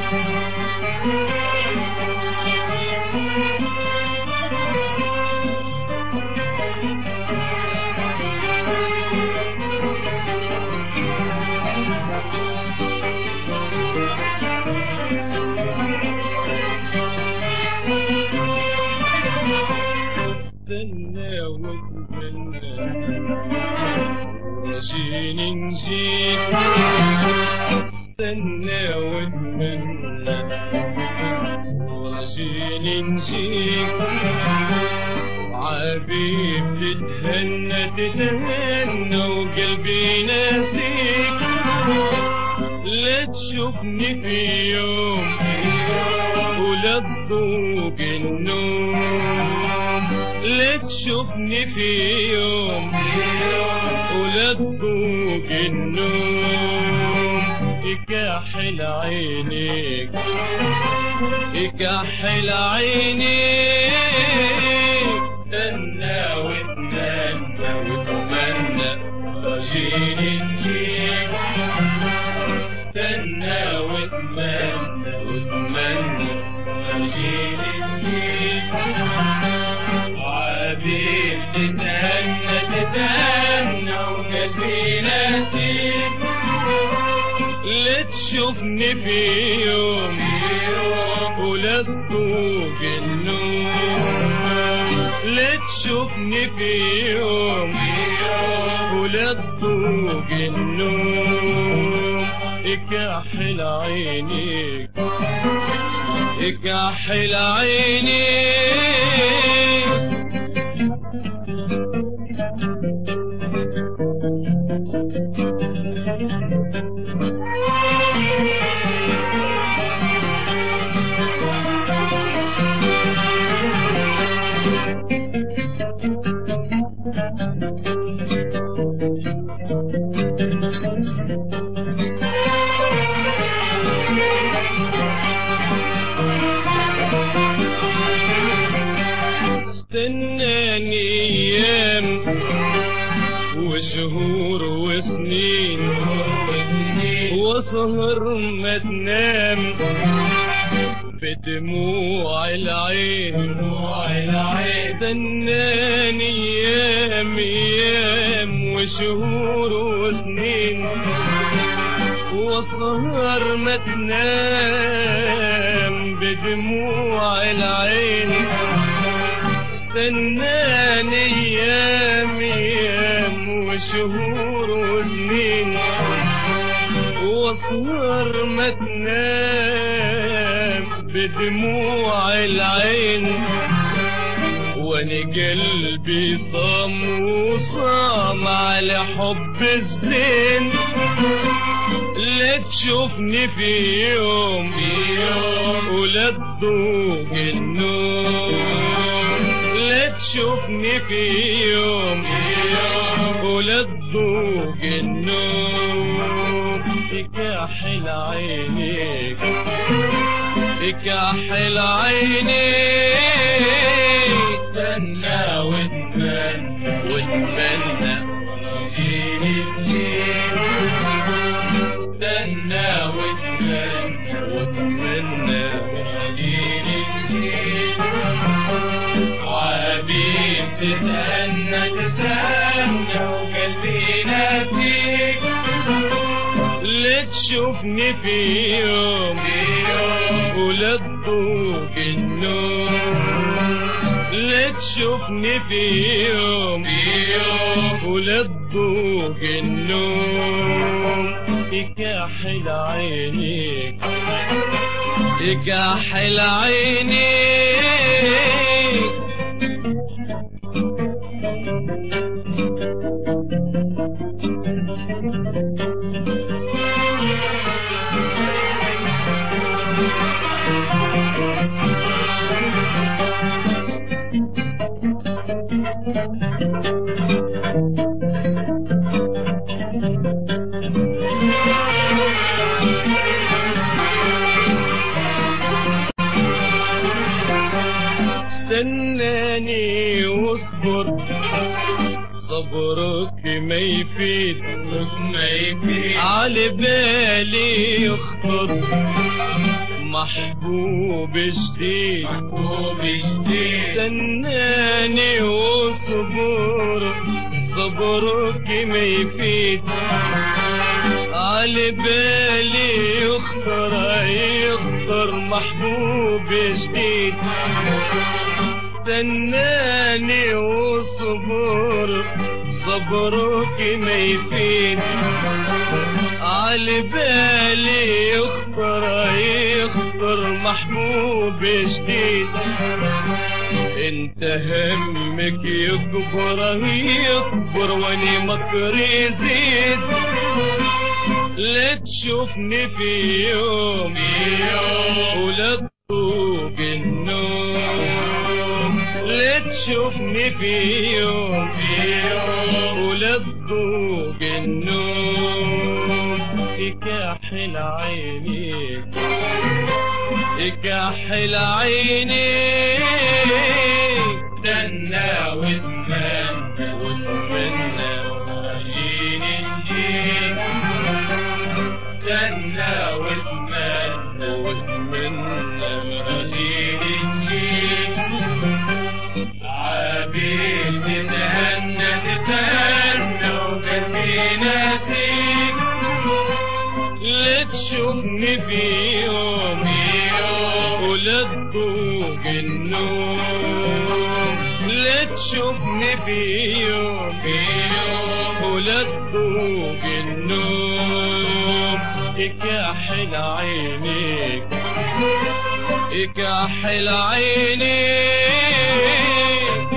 استنى واتمنى عشان نجيك استنى واتمنى عشان نجيك عبيب تتهنى تتهنى وقلبي ناسيك لا تشوفني في يوم ولا تذوق النوم لا تشوفني في يوم ولا تذوق النوم يكحل عينيك يكحل عينيك استنى واتمنى واتمنى رجيني نجيك استنى واتمنى واتمنى رجيني نجيك عبيد تتهنى تتهنى وقلبي ناسيك لا تشوفني في يوم ولا تذوق النوم لا تشوفني في يوم ولا تذوق النوم اكحل عينيك اكحل عينيك استناني ايام وشهور وسنين وسهر ما تنام بدموع العين استناني ايام ايام وشهور وسنين وسهر ما تنام بدموع العين استناني ايام ايام وشهور وسنين واسهر ما تنام بدموع العين وانا قلبي صام وصام على حب الزين لا تشوفني في يوم ولا تذوق النوم لا تشوفني في يوم ولا تذوق النوم يكحل عينيك يكحل عينيك استنى واتمنى واتمنى جيني تجيني استنى واتمنى واتمنى جيني تجيني عبيد تتهنى تتهنى وقلبي ناسيك لا تشوفني في يوم ولا تذوق النوم لا تشوفني في يوم ولا تذوق النوم يكحل عينيك يكحل عينيك استناني واصبر صبرك ما يفيد ما يفيد على بالي يخطر محبوب جديد محبوب جديد استناني وصبر صبرك ما يفيد على بالي يخطر يخطر محبوب جديد استناني وصبر صبرك ما يفيد على بالي يخطر يخطر محبوب جديد انت همك يكبر يكبر واني مكري يزيد لا تشوفني في يوم ولا تطوق النوم لا تشوفني في يوم ولا تطوق النوم يكحل عينيك يكحل عينيك استنى واتمنى واتمنى وعيني نجيك استنى واتمنى واتمنى وعيني نجيك عبيد تتهنى تتهنى وقلبي ناسيك لا تشوفني في يوم ولا تذوق النوم لا تشوفني في يوم ولا تذوق النوم يكحل عينيك يكحل عينيك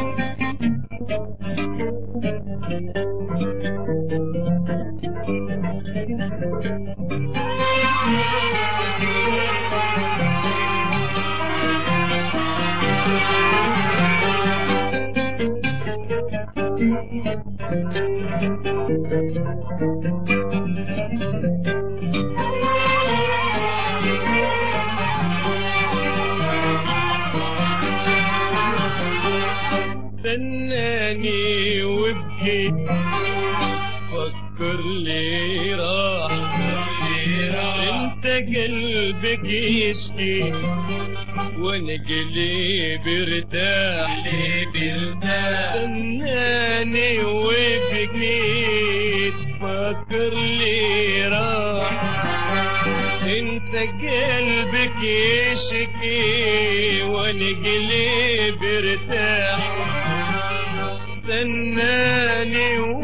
استناني وابكي فكر لي راح انت قلبك يشكي وانا قلبي ارتاح قلبي ارتاح استناني وبكيت فكر لي راح انت قلبك يشكي وانا قلبي ارتاح استناني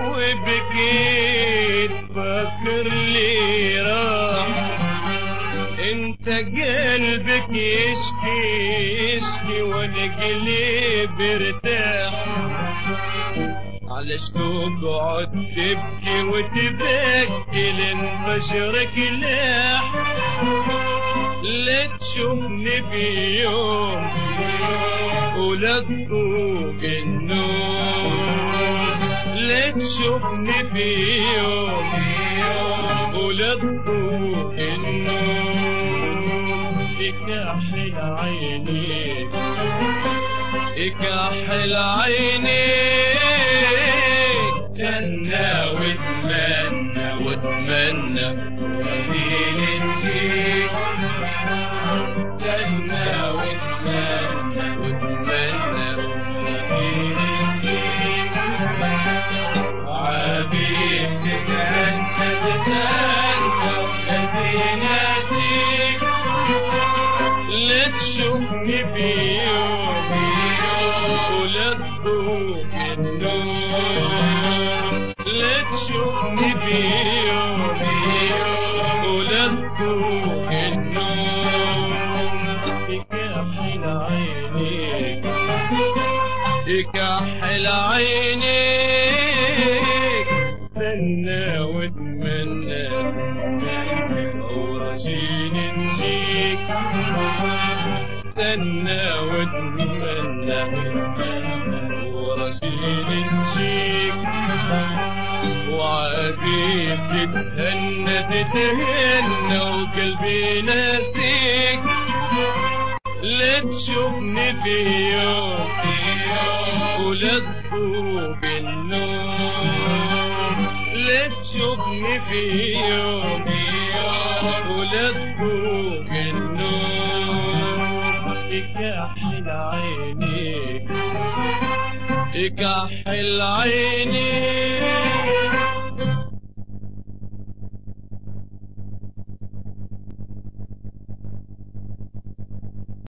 وبكيت فكر لي راح انت قلبك يشكي يشكي وانا قلبي ارتاح علاش تقعد تبكي وتبكي لانفجرك لاح لا تشوفني في يوم ولا تذوق النوم لا تشوفني في يوم ولا تذوق النوم يكحل عينيك يكحل عينيك استنى واتمنى واتمنى وعيني نجيك استنى واتمنى واتمنى وعيني نجيك عبيد تتهنى تتهنى وقلبي ناسيك لا تشوفني في يوم ولا تذوق النوم لا تشوفني في يوم ولا تذوق النوم يكحل عينيك يكحل عينيك استنى واتمنى ورجيني نجيك استنى واتمنى ورجيني نجيك وعافيك تتهنى تتهنى وقلبي ناسيك لا تشوفني في يوم ولا تذوق النوم لا تشوفني في يوم ولا تذوق النوم كحل عينيك كحل عينيك